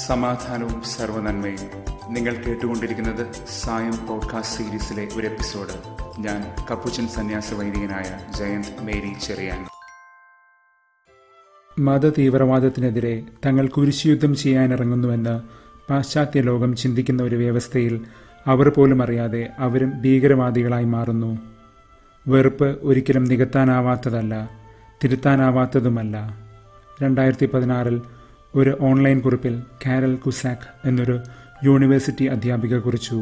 സമാധാനവും സർവനന്മയും നിങ്ങൾ കേട്ടുകൊണ്ടിരിക്കുന്നത് സായം പോഡ്കാസ്റ്റ് സീരീസിലെ ഒരു എപ്പിസോഡ് ഞാൻ കപ്പുച്ചൻ സന്യാസ വൈദികനായ ജയന്ത് മേരി ചെറിയാൻ മതതീവ്രവാദത്തിനെതിരെ തങ്ങൾ കുരിശുയുദ്ധം ചെയ്യാനിറങ്ങുന്നുവെന്ന് പാശ്ചാത്യ ലോകം ചിന്തിക്കുന്ന ഒരു വ്യവസ്ഥയിൽ അവർ പോലും അറിയാതെ അവരും ഭീകരവാദികളായി മാറുന്നു വെറുപ്പ് ഒരിക്കലും നികത്താനാവാത്തതല്ല തിരുത്താനാവാത്തതുമല്ല രണ്ടായിരത്തി പതിനാറിൽ ഒരു ഓൺലൈൻ കുറിപ്പിൽ കാരൽ കുസാക്ക് എന്നൊരു യൂണിവേഴ്സിറ്റി അധ്യാപിക കുറിച്ചു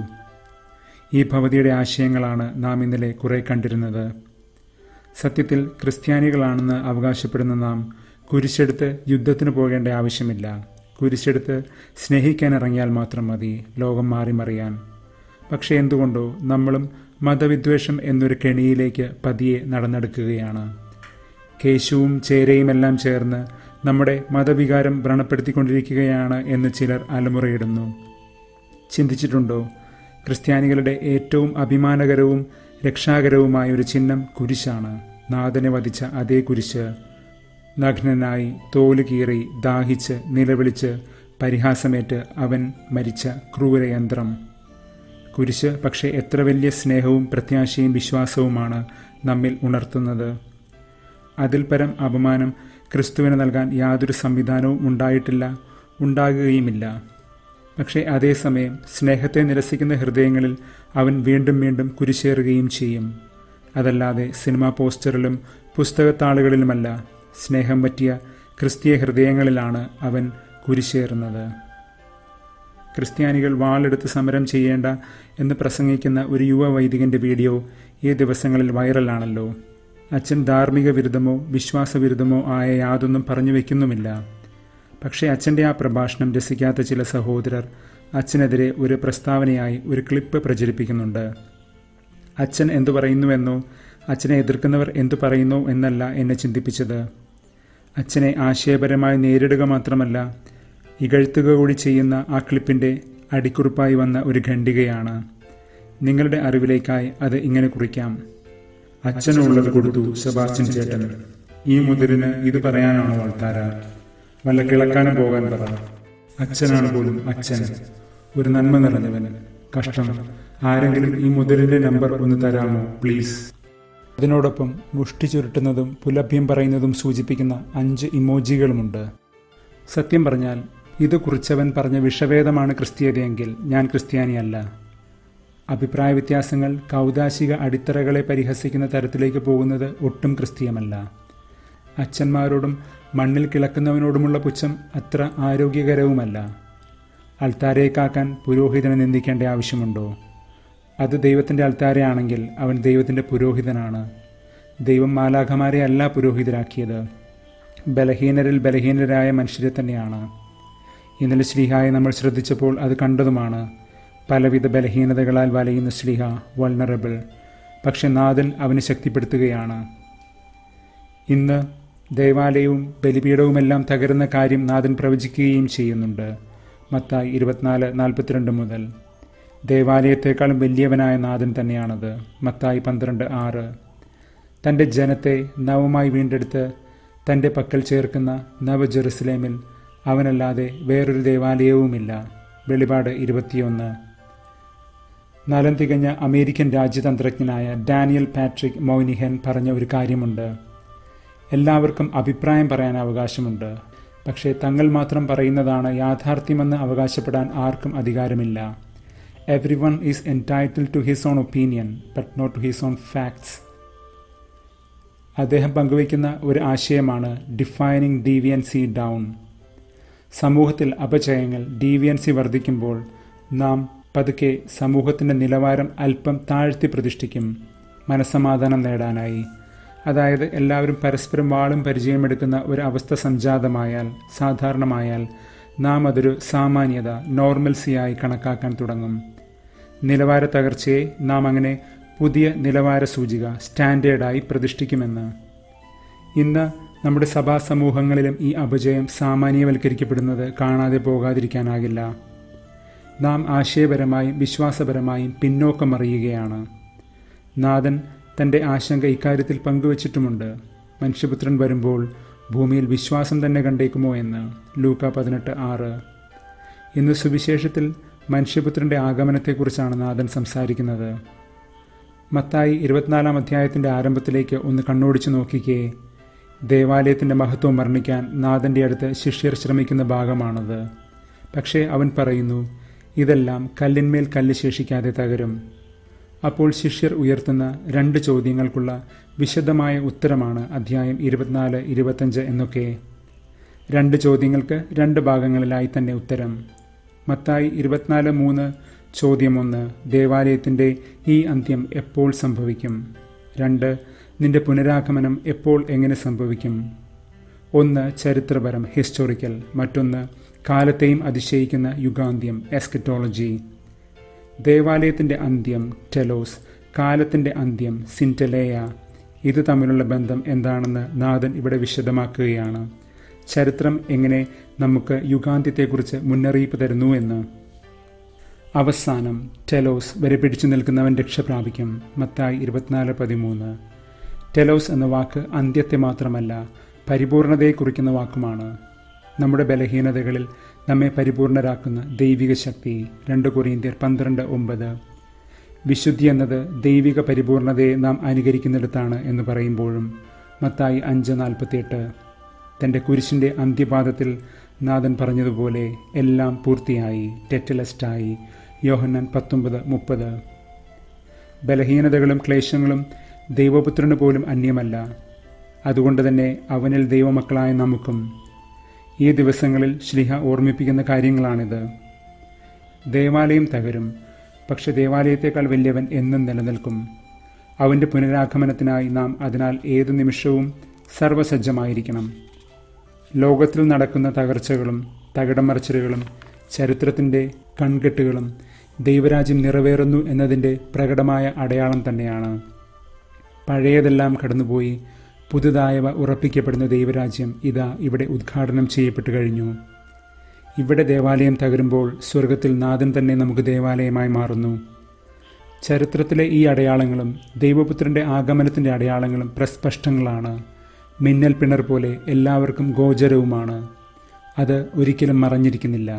ഈ ഭവതിയുടെ ആശയങ്ങളാണ് നാം ഇന്നലെ കുറെ കണ്ടിരുന്നത് സത്യത്തിൽ ക്രിസ്ത്യാനികളാണെന്ന് അവകാശപ്പെടുന്ന നാം കുരിശെടുത്ത് യുദ്ധത്തിന് പോകേണ്ട ആവശ്യമില്ല കുരിശെടുത്ത് സ്നേഹിക്കാൻ ഇറങ്ങിയാൽ മാത്രം മതി ലോകം മാറി മറിയാൻ പക്ഷേ എന്തുകൊണ്ടോ നമ്മളും മതവിദ്വേഷം എന്നൊരു കെണിയിലേക്ക് പതിയെ നടന്നെടുക്കുകയാണ് കേശുവും ചേരയുമെല്ലാം ചേർന്ന് നമ്മുടെ മതവികാരം വ്രണപ്പെടുത്തിക്കൊണ്ടിരിക്കുകയാണ് എന്ന് ചിലർ അലമുറയിടുന്നു ചിന്തിച്ചിട്ടുണ്ടോ ക്രിസ്ത്യാനികളുടെ ഏറ്റവും അഭിമാനകരവും രക്ഷാകരവുമായ ഒരു ചിഹ്നം കുരിശാണ് നാഥനെ വധിച്ച അതേ കുരിശ് നഗ്നനായി തോല് കീറി ദാഹിച്ച് നിലവിളിച്ച് പരിഹാസമേറ്റ് അവൻ മരിച്ച ക്രൂരയന്ത്രം കുരിശ് പക്ഷേ എത്ര വലിയ സ്നേഹവും പ്രത്യാശയും വിശ്വാസവുമാണ് നമ്മിൽ ഉണർത്തുന്നത് അതിൽ പരം അപമാനം ക്രിസ്തുവിന് നൽകാൻ യാതൊരു സംവിധാനവും ഉണ്ടായിട്ടില്ല ഉണ്ടാകുകയുമില്ല പക്ഷേ അതേസമയം സ്നേഹത്തെ നിരസിക്കുന്ന ഹൃദയങ്ങളിൽ അവൻ വീണ്ടും വീണ്ടും കുരിശേറുകയും ചെയ്യും അതല്ലാതെ സിനിമാ പോസ്റ്ററിലും പുസ്തകത്താളുകളിലുമല്ല സ്നേഹം പറ്റിയ ക്രിസ്തീയ ഹൃദയങ്ങളിലാണ് അവൻ കുരിശേറുന്നത് ക്രിസ്ത്യാനികൾ വാളെടുത്ത് സമരം ചെയ്യേണ്ട എന്ന് പ്രസംഗിക്കുന്ന ഒരു യുവ വൈദികന്റെ വീഡിയോ ഈ ദിവസങ്ങളിൽ വൈറലാണല്ലോ അച്ഛൻ ധാർമ്മിക വിരുദ്ധമോ വിശ്വാസവിരുദ്ധമോ ആയ യാതൊന്നും പറഞ്ഞു വെക്കുന്നുമില്ല പക്ഷേ അച്ഛൻ്റെ ആ പ്രഭാഷണം രസിക്കാത്ത ചില സഹോദരർ അച്ഛനെതിരെ ഒരു പ്രസ്താവനയായി ഒരു ക്ലിപ്പ് പ്രചരിപ്പിക്കുന്നുണ്ട് അച്ഛൻ എന്തു പറയുന്നുവെന്നോ അച്ഛനെ എതിർക്കുന്നവർ എന്തു പറയുന്നു എന്നല്ല എന്നെ ചിന്തിപ്പിച്ചത് അച്ഛനെ ആശയപരമായി നേരിടുക മാത്രമല്ല ഇകഴ്ത്തുക കൂടി ചെയ്യുന്ന ആ ക്ലിപ്പിൻ്റെ അടിക്കുറിപ്പായി വന്ന ഒരു ഖണ്ഡികയാണ് നിങ്ങളുടെ അറിവിലേക്കായി അത് ഇങ്ങനെ കുറിക്കാം അച്ഛനുള്ളത് കൊടുത്തു സെബാസ്റ്റ്യൻ ചേട്ടൻ ഈ മുതിരിന് ഇത് പറയാനാണോ ആൾക്കാര വല്ല കിളക്കാനും പോകാൻ പറ അച്ഛനാണ് പോലും അച്ഛൻ ഒരു നന്മ നിറഞ്ഞവൻ കഷ്ടം ആരെങ്കിലും ഈ മുതലിന്റെ നമ്പർ ഒന്ന് തരാമോ പ്ലീസ് അതിനോടൊപ്പം മുഷ്ടി ചുരുട്ടുന്നതും പുലഭ്യം പറയുന്നതും സൂചിപ്പിക്കുന്ന അഞ്ച് ഇമോജികളുമുണ്ട് സത്യം പറഞ്ഞാൽ ഇത് കുറിച്ചവൻ പറഞ്ഞ വിഷവേദമാണ് ക്രിസ്തീയതയെങ്കിൽ ഞാൻ ക്രിസ്ത്യാനിയല്ല അഭിപ്രായ വ്യത്യാസങ്ങൾ കൗതാശിക അടിത്തറകളെ പരിഹസിക്കുന്ന തരത്തിലേക്ക് പോകുന്നത് ഒട്ടും ക്രിസ്തീയമല്ല അച്ഛന്മാരോടും മണ്ണിൽ കിളക്കുന്നവനോടുമുള്ള പുച്ഛം അത്ര ആരോഗ്യകരവുമല്ല അൾത്താരയെ കാക്കാൻ പുരോഹിതനെ നിന്ദിക്കേണ്ട ആവശ്യമുണ്ടോ അത് ദൈവത്തിൻ്റെ അൾത്താരയാണെങ്കിൽ അവൻ ദൈവത്തിൻ്റെ പുരോഹിതനാണ് ദൈവം മാലാഖമാരെ അല്ല പുരോഹിതരാക്കിയത് ബലഹീനരിൽ ബലഹീനരായ മനുഷ്യരെ തന്നെയാണ് ഇന്നലെ ശ്രീഹായെ നമ്മൾ ശ്രദ്ധിച്ചപ്പോൾ അത് കണ്ടതുമാണ് പലവിധ ബലഹീനതകളാൽ വലയുന്ന ശ്രീഹ വൾണറബിൾ പക്ഷെ നാഥൻ അവന് ശക്തിപ്പെടുത്തുകയാണ് ഇന്ന് ദേവാലയവും ബലിപീഠവുമെല്ലാം തകരുന്ന കാര്യം നാഥൻ പ്രവചിക്കുകയും ചെയ്യുന്നുണ്ട് മത്തായി ഇരുപത്തിനാല് നാൽപ്പത്തിരണ്ട് മുതൽ ദേവാലയത്തെക്കാളും വലിയവനായ നാഥൻ തന്നെയാണത് മത്തായി പന്ത്രണ്ട് ആറ് തൻ്റെ ജനത്തെ നവമായി വീണ്ടെടുത്ത് തൻ്റെ പക്കൽ ചേർക്കുന്ന നവ ജെറുസലേമിൽ അവനല്ലാതെ വേറൊരു ദേവാലയവുമില്ല വെളിപാട് ഇരുപത്തിയൊന്ന് നലം തികഞ്ഞ അമേരിക്കൻ രാജ്യതന്ത്രജ്ഞനായ ഡാനിയൽ പാട്രിക് മൗനിഹൻ പറഞ്ഞ ഒരു കാര്യമുണ്ട് എല്ലാവർക്കും അഭിപ്രായം പറയാൻ അവകാശമുണ്ട് പക്ഷേ തങ്ങൾ മാത്രം പറയുന്നതാണ് യാഥാർത്ഥ്യമെന്ന് അവകാശപ്പെടാൻ ആർക്കും അധികാരമില്ല every one is entitled to his own opinion but not to his own facts അദ്ദേഹം പങ്കുവയ്ക്കുന്ന ഒരു ആശയമാണ് ഡിഫൈനിങ് ഡീവിയൻസി ഡൗൺ സമൂഹത്തിൽ അപചയങ്ങൾ ഡീവിയൻസി വർദ്ധിക്കുമ്പോൾ നാം പതുക്കെ സമൂഹത്തിൻ്റെ നിലവാരം അല്പം താഴ്ത്തി പ്രതിഷ്ഠിക്കും മനസ്സമാധാനം നേടാനായി അതായത് എല്ലാവരും പരസ്പരം വാളും പരിചയമെടുക്കുന്ന ഒരു അവസ്ഥ സംജാതമായാൽ സാധാരണമായാൽ നാം അതൊരു സാമാന്യത നോർമൽസിയായി കണക്കാക്കാൻ തുടങ്ങും നിലവാര തകർച്ചയെ നാം അങ്ങനെ പുതിയ നിലവാര സൂചിക സ്റ്റാൻഡേർഡായി പ്രതിഷ്ഠിക്കുമെന്ന് ഇന്ന് നമ്മുടെ സഭാ സമൂഹങ്ങളിലും ഈ അപജയം സാമാന്യവൽക്കരിക്കപ്പെടുന്നത് കാണാതെ പോകാതിരിക്കാനാകില്ല നാം ആശയപരമായും വിശ്വാസപരമായും പിന്നോക്കം അറിയുകയാണ് നാഥൻ തൻ്റെ ആശങ്ക ഇക്കാര്യത്തിൽ പങ്കുവച്ചിട്ടുമുണ്ട് മനുഷ്യപുത്രൻ വരുമ്പോൾ ഭൂമിയിൽ വിശ്വാസം തന്നെ കണ്ടേക്കുമോ എന്ന് ലൂക്ക പതിനെട്ട് ആറ് ഇന്ന് സുവിശേഷത്തിൽ മനുഷ്യപുത്രന്റെ ആഗമനത്തെക്കുറിച്ചാണ് നാഥൻ സംസാരിക്കുന്നത് മത്തായി ഇരുപത്തിനാലാം അധ്യായത്തിന്റെ ആരംഭത്തിലേക്ക് ഒന്ന് കണ്ണോടിച്ചു നോക്കിക്കേ ദേവാലയത്തിന്റെ മഹത്വം വർണ്ണിക്കാൻ നാഥന്റെ അടുത്ത് ശിഷ്യർ ശ്രമിക്കുന്ന ഭാഗമാണത് പക്ഷേ അവൻ പറയുന്നു ഇതെല്ലാം കല്ലിന്മേൽ കല്ല് ശേഷിക്കാതെ തകരും അപ്പോൾ ശിഷ്യർ ഉയർത്തുന്ന രണ്ട് ചോദ്യങ്ങൾക്കുള്ള വിശദമായ ഉത്തരമാണ് അധ്യായം ഇരുപത്തിനാല് ഇരുപത്തഞ്ച് എന്നൊക്കെ രണ്ട് ചോദ്യങ്ങൾക്ക് രണ്ട് ഭാഗങ്ങളിലായി തന്നെ ഉത്തരം മത്തായി ഇരുപത്തിനാല് മൂന്ന് ചോദ്യം ഒന്ന് ദേവാലയത്തിൻ്റെ ഈ അന്ത്യം എപ്പോൾ സംഭവിക്കും രണ്ട് നിന്റെ പുനരാഗമനം എപ്പോൾ എങ്ങനെ സംഭവിക്കും ഒന്ന് ചരിത്രപരം ഹിസ്റ്റോറിക്കൽ മറ്റൊന്ന് കാലത്തെയും അതിശയിക്കുന്ന യുഗാന്ത്യം എസ്കറ്റോളജി ദേവാലയത്തിൻ്റെ അന്ത്യം ടെലോസ് കാലത്തിൻ്റെ അന്ത്യം സിൻറ്റലേയ ഇത് തമ്മിലുള്ള ബന്ധം എന്താണെന്ന് നാഥൻ ഇവിടെ വിശദമാക്കുകയാണ് ചരിത്രം എങ്ങനെ നമുക്ക് യുഗാന്ത്യത്തെക്കുറിച്ച് മുന്നറിയിപ്പ് തരുന്നു എന്ന് അവസാനം ടെലോസ് വരെ പിടിച്ചു നിൽക്കുന്നവൻ രക്ഷ പ്രാപിക്കും മത്തായി ഇരുപത്തിനാല് പതിമൂന്ന് ടെലോസ് എന്ന വാക്ക് അന്ത്യത്തെ മാത്രമല്ല പരിപൂർണതയെ കുറിക്കുന്ന വാക്കുമാണ് നമ്മുടെ ബലഹീനതകളിൽ നമ്മെ പരിപൂർണരാക്കുന്ന ദൈവിക ശക്തി രണ്ട് കൊറിയന്ത്യർ പന്ത്രണ്ട് ഒമ്പത് വിശുദ്ധി എന്നത് ദൈവിക പരിപൂർണതയെ നാം അനുകരിക്കുന്നിടത്താണ് എന്ന് പറയുമ്പോഴും മത്തായി അഞ്ച് നാൽപ്പത്തിയെട്ട് തൻ്റെ കുരിശിൻ്റെ അന്ത്യപാദത്തിൽ നാഥൻ പറഞ്ഞതുപോലെ എല്ലാം പൂർത്തിയായി ടെറ്റലസ്റ്റായി യോഹന്നാൻ പത്തൊമ്പത് മുപ്പത് ബലഹീനതകളും ക്ലേശങ്ങളും ദൈവപുത്രന് പോലും അന്യമല്ല അതുകൊണ്ട് തന്നെ അവനിൽ ദൈവമക്കളായ നമുക്കും ഈ ദിവസങ്ങളിൽ ശ്ലിഹ ഓർമ്മിപ്പിക്കുന്ന കാര്യങ്ങളാണിത് ദേവാലയം തകരും പക്ഷെ ദേവാലയത്തേക്കാൾ വലിയവൻ എന്നും നിലനിൽക്കും അവൻ്റെ പുനരാഗമനത്തിനായി നാം അതിനാൽ ഏതു നിമിഷവും സർവസജ്ജമായിരിക്കണം ലോകത്തിൽ നടക്കുന്ന തകർച്ചകളും തകിടമറിച്ചിലുകളും ചരിത്രത്തിൻ്റെ കൺകെട്ടുകളും ദൈവരാജ്യം നിറവേറുന്നു എന്നതിൻ്റെ പ്രകടമായ അടയാളം തന്നെയാണ് പഴയതെല്ലാം കടന്നുപോയി പുതുതായവ ഉറപ്പിക്കപ്പെടുന്ന ദൈവരാജ്യം ഇതാ ഇവിടെ ഉദ്ഘാടനം ചെയ്യപ്പെട്ടു കഴിഞ്ഞു ഇവിടെ ദേവാലയം തകരുമ്പോൾ സ്വർഗത്തിൽ നാഥൻ തന്നെ നമുക്ക് ദേവാലയമായി മാറുന്നു ചരിത്രത്തിലെ ഈ അടയാളങ്ങളും ദൈവപുത്രന്റെ ആഗമനത്തിന്റെ അടയാളങ്ങളും പ്രസ്പഷ്ടങ്ങളാണ് മിന്നൽ പിണർ പോലെ എല്ലാവർക്കും ഗോചരവുമാണ് അത് ഒരിക്കലും മറഞ്ഞിരിക്കുന്നില്ല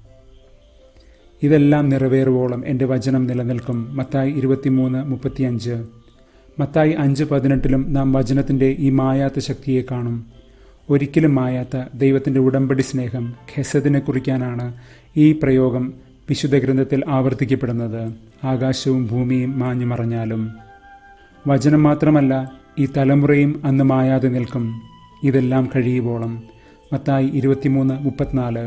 ഇതെല്ലാം നിറവേറുവോളം എൻ്റെ വചനം നിലനിൽക്കും മത്തായി ഇരുപത്തിമൂന്ന് മുപ്പത്തിയഞ്ച് മത്തായി അഞ്ച് പതിനെട്ടിലും നാം വചനത്തിൻ്റെ ഈ മായാത്ത ശക്തിയെ കാണും ഒരിക്കലും മായാത്ത ദൈവത്തിൻ്റെ ഉടമ്പടി സ്നേഹം ഖെസദിനെ കുറിക്കാനാണ് ഈ പ്രയോഗം വിശുദ്ധ ഗ്രന്ഥത്തിൽ ആവർത്തിക്കപ്പെടുന്നത് ആകാശവും ഭൂമിയും മാഞ്ഞു മറഞ്ഞാലും വചനം മാത്രമല്ല ഈ തലമുറയും അന്ന് മായാതെ നിൽക്കും ഇതെല്ലാം കഴിയുവോളം മത്തായി ഇരുപത്തിമൂന്ന് മുപ്പത്തിനാല്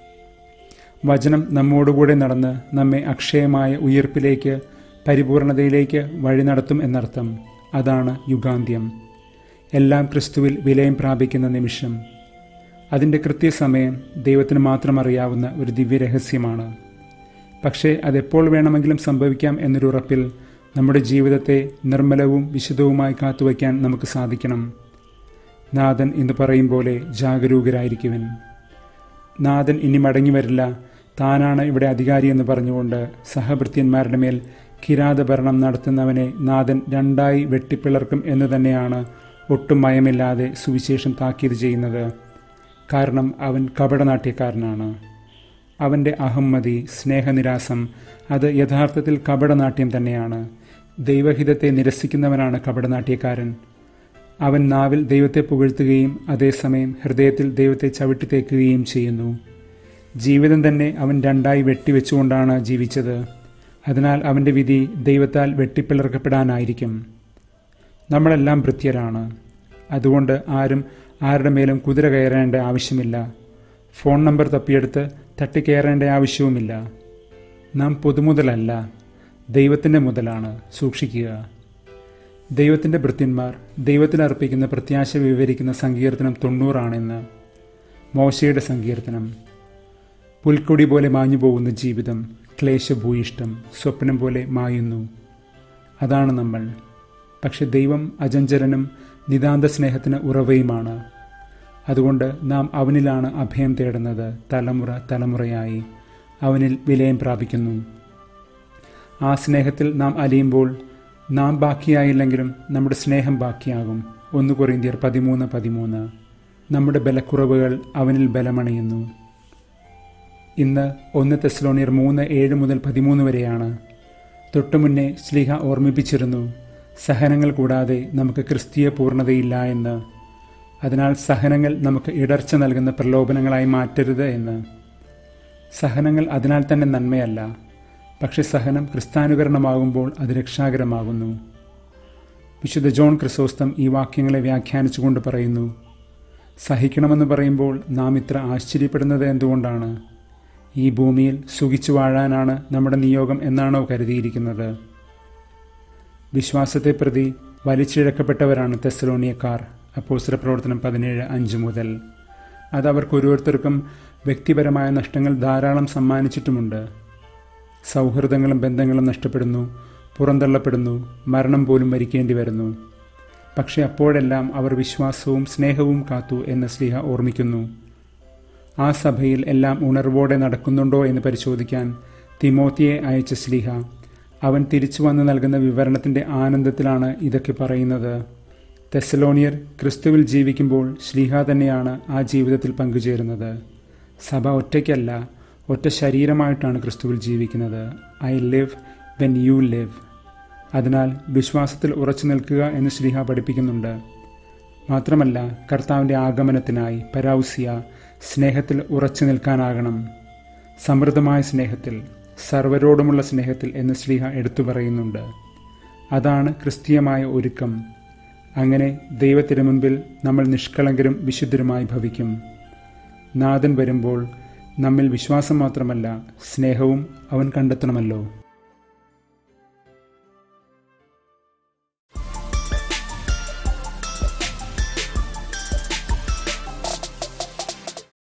വചനം നമ്മോടുകൂടെ നടന്ന് നമ്മെ അക്ഷയമായ ഉയർപ്പിലേക്ക് പരിപൂർണതയിലേക്ക് വഴി നടത്തും എന്നർത്ഥം അതാണ് യുഗാന്ത്യം എല്ലാം ക്രിസ്തുവിൽ വിലയം പ്രാപിക്കുന്ന നിമിഷം അതിൻ്റെ കൃത്യസമയം ദൈവത്തിന് മാത്രം അറിയാവുന്ന ഒരു ദിവ്യരഹസ്യമാണ് പക്ഷേ അതെപ്പോൾ വേണമെങ്കിലും സംഭവിക്കാം എന്നൊരു ഉറപ്പിൽ നമ്മുടെ ജീവിതത്തെ നിർമ്മലവും വിശുദ്ധവുമായി കാത്തുവയ്ക്കാൻ നമുക്ക് സാധിക്കണം നാഥൻ എന്ന് പറയും പോലെ ജാഗരൂകരായിരിക്കുവൻ നാഥൻ ഇനി മടങ്ങി വരില്ല താനാണ് ഇവിടെ അധികാരി എന്ന് പറഞ്ഞുകൊണ്ട് സഹഭൃത്യന്മാരുടെ മേൽ കിരാതഭരണം നടത്തുന്നവനെ നാഥൻ രണ്ടായി വെട്ടിപ്പിളർക്കും എന്ന് തന്നെയാണ് ഒട്ടും മയമില്ലാതെ സുവിശേഷം താക്കീത് ചെയ്യുന്നത് കാരണം അവൻ കപടനാട്യക്കാരനാണ് അവൻ്റെ അഹമ്മതി സ്നേഹനിരാസം അത് യഥാർത്ഥത്തിൽ കപടനാട്യം തന്നെയാണ് ദൈവഹിതത്തെ നിരസിക്കുന്നവനാണ് കപടനാട്യക്കാരൻ അവൻ നാവിൽ ദൈവത്തെ പുകഴ്ത്തുകയും അതേസമയം ഹൃദയത്തിൽ ദൈവത്തെ ചവിട്ടിത്തേക്കുകയും ചെയ്യുന്നു ജീവിതം തന്നെ അവൻ രണ്ടായി വെട്ടിവെച്ചുകൊണ്ടാണ് ജീവിച്ചത് അതിനാൽ അവൻ്റെ വിധി ദൈവത്താൽ വെട്ടിപ്പിളർക്കപ്പെടാനായിരിക്കും നമ്മളെല്ലാം ഭൃത്യരാണ് അതുകൊണ്ട് ആരും ആരുടെ മേലും കുതിര കയറേണ്ട ആവശ്യമില്ല ഫോൺ നമ്പർ തപ്പിയെടുത്ത് തട്ടിക്കയറേണ്ട ആവശ്യവുമില്ല നാം പൊതുമുതലല്ല ദൈവത്തിൻ്റെ മുതലാണ് സൂക്ഷിക്കുക ദൈവത്തിൻ്റെ ഭൃത്യന്മാർ ദൈവത്തിൽ അർപ്പിക്കുന്ന പ്രത്യാശ വിവരിക്കുന്ന സങ്കീർത്തനം തൊണ്ണൂറാണെന്ന് മോശയുടെ സങ്കീർത്തനം പുൽക്കൊടി പോലെ മാഞ്ഞു പോകുന്ന ജീവിതം ക്ലേശഭൂയിഷ്ടം സ്വപ്നം പോലെ മായുന്നു അതാണ് നമ്മൾ പക്ഷെ ദൈവം അജഞ്ചലനും നിതാന്ത സ്നേഹത്തിന് ഉറവയുമാണ് അതുകൊണ്ട് നാം അവനിലാണ് അഭയം തേടുന്നത് തലമുറ തലമുറയായി അവനിൽ വിലയം പ്രാപിക്കുന്നു ആ സ്നേഹത്തിൽ നാം അലിയുമ്പോൾ നാം ബാക്കിയായില്ലെങ്കിലും നമ്മുടെ സ്നേഹം ബാക്കിയാകും ഒന്ന് കൊറിന്തിയർ പതിമൂന്ന് പതിമൂന്ന് നമ്മുടെ ബലക്കുറവുകൾ അവനിൽ ബലമണിയുന്നു ഇന്ന് ഒന്ന് തെസ്ലോണിയർ മൂന്ന് ഏഴ് മുതൽ പതിമൂന്ന് വരെയാണ് തൊട്ടുമുന്നേ ശ്ലീഹ ഓർമ്മിപ്പിച്ചിരുന്നു സഹനങ്ങൾ കൂടാതെ നമുക്ക് ക്രിസ്തീയ പൂർണ്ണതയില്ല എന്ന് അതിനാൽ സഹനങ്ങൾ നമുക്ക് ഇടർച്ച നൽകുന്ന പ്രലോഭനങ്ങളായി മാറ്റരുത് എന്ന് സഹനങ്ങൾ അതിനാൽ തന്നെ നന്മയല്ല പക്ഷെ സഹനം ക്രിസ്താനുകരണമാകുമ്പോൾ അത് രക്ഷാകരമാകുന്നു വിശുദ്ധ ജോൺ ക്രിസോസ്തം ഈ വാക്യങ്ങളെ വ്യാഖ്യാനിച്ചുകൊണ്ട് പറയുന്നു സഹിക്കണമെന്ന് പറയുമ്പോൾ നാം ഇത്ര ആശ്ചര്യപ്പെടുന്നത് എന്തുകൊണ്ടാണ് ഈ ഭൂമിയിൽ സുഖിച്ചു വാഴാനാണ് നമ്മുടെ നിയോഗം എന്നാണോ കരുതിയിരിക്കുന്നത് വിശ്വാസത്തെ പ്രതി വലിച്ചിഴക്കപ്പെട്ടവരാണ് തെസലോണിയക്കാർ അപ്പോസ്തല പ്രവർത്തനം പതിനേഴ് അഞ്ച് മുതൽ അത് അവർക്ക് ഓരോരുത്തർക്കും വ്യക്തിപരമായ നഷ്ടങ്ങൾ ധാരാളം സമ്മാനിച്ചിട്ടുമുണ്ട് സൗഹൃദങ്ങളും ബന്ധങ്ങളും നഷ്ടപ്പെടുന്നു പുറന്തള്ളപ്പെടുന്നു മരണം പോലും വരിക്കേണ്ടി വരുന്നു പക്ഷെ അപ്പോഴെല്ലാം അവർ വിശ്വാസവും സ്നേഹവും കാത്തു എന്ന് സ്ലിഹ ഓർമ്മിക്കുന്നു ആ സഭയിൽ എല്ലാം ഉണർവോടെ നടക്കുന്നുണ്ടോ എന്ന് പരിശോധിക്കാൻ തിമോത്തിയെ അയച്ച സ്ലിഹ അവൻ തിരിച്ചു വന്ന് നൽകുന്ന വിവരണത്തിന്റെ ആനന്ദത്തിലാണ് ഇതൊക്കെ പറയുന്നത് തെസലോണിയർ ക്രിസ്തുവിൽ ജീവിക്കുമ്പോൾ ശ്ലീഹ തന്നെയാണ് ആ ജീവിതത്തിൽ പങ്കുചേരുന്നത് സഭ ഒറ്റയ്ക്കല്ല ഒറ്റ ശരീരമായിട്ടാണ് ക്രിസ്തുവിൽ ജീവിക്കുന്നത് I live when you live അതിനാൽ വിശ്വാസത്തിൽ ഉറച്ചു നിൽക്കുക എന്ന് ശ്രീഹ പഠിപ്പിക്കുന്നുണ്ട് മാത്രമല്ല കർത്താവിൻ്റെ ആഗമനത്തിനായി പരൗസിയ സ്നേഹത്തിൽ ഉറച്ചു നിൽക്കാനാകണം സമൃദ്ധമായ സ്നേഹത്തിൽ സർവരോടുമുള്ള സ്നേഹത്തിൽ എന്ന് ശ്ലീഹ എടുത്തു പറയുന്നുണ്ട് അതാണ് ക്രിസ്തീയമായ ഒരുക്കം അങ്ങനെ ദൈവത്തിന് മുൻപിൽ നമ്മൾ നിഷ്കളങ്കരും വിശുദ്ധരുമായി ഭവിക്കും നാഥൻ വരുമ്പോൾ നമ്മിൽ വിശ്വാസം മാത്രമല്ല സ്നേഹവും അവൻ കണ്ടെത്തണമല്ലോ